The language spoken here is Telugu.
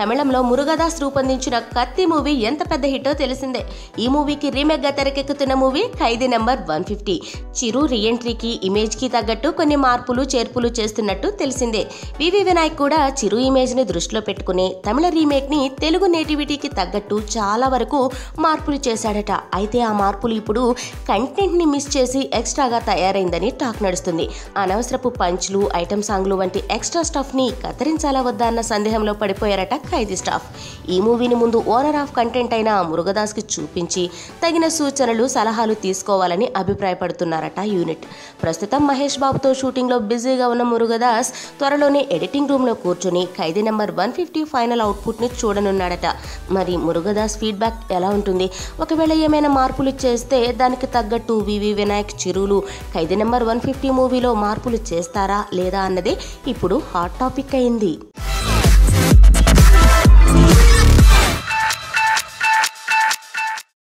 తమిళంలో మురుగదాస్ రూపొందించిన కత్తి మూవీ ఎంత పెద్ద హిట్టో తెలిసిందే ఈ మూవీకి రీమేక్ గా తెరకెక్కుతున్న movie Khaidi number one fifty Chiru రీఎంట్రీకి ఇమేజ్ కి తగ్గట్టు కొన్ని మార్పులు చేర్పులు చేస్తున్నట్టు తెలిసిందే వివి వినాయక్ కూడా చిరు ఇమేజ్ ని దృష్టిలో పెట్టుకుని తమిళ రీమేక్ ని తెలుగు నేటివిటీకి తగ్గట్టు చాలా వరకు మార్పులు చేశాడట అయితే ఆ మార్పులు ఇప్పుడు కంటెంట్ ని మిస్ చేసి ఎక్స్ట్రాగా తయారైందని టాక్ నడుస్తుంది అనవసరపు పంచ్లు ఐటమ్ సాంగ్లు వంటి ఎక్స్ట్రా స్టఫ్ ని కత్తిరించాలా వద్దా అన్న సందేహంలో పడిపోయారట ఖైదీ స్టాఫ్ ఈ మూవీని ముందు ఓనర్ ఆఫ్ కంటెంట్ అయిన మురుగదాస్ కి చూపించి తగిన సూచనలు సలహాలు తీసుకోవాలని అభిప్రాయపడుతున్నారట యూనిట్ ప్రస్తుతం మహేష్ బాబుతో షూటింగ్ లో బిజీగా ఉన్న మురుగదాస్ త్వరలోనే ఎడిటింగ్ రూమ్ లో కూర్చొని Khaidi number one fifty final output ని చూడనున్నాడట మరి మురుగదాస్ ఫీడ్బ్యాక్ ఎలా ఉంటుంది ఒకవేళ ఏమైనా మార్పులు చేస్తే దానికి తగ్గట్టు వివి వినాయక్ చిరులు ఖైదీ నెంబర్ వన్ ఫిఫ్టీ మూవీలో మార్పులు చేస్తారా లేదా అన్నదే ఇప్పుడు హాట్ టాపిక్ అయింది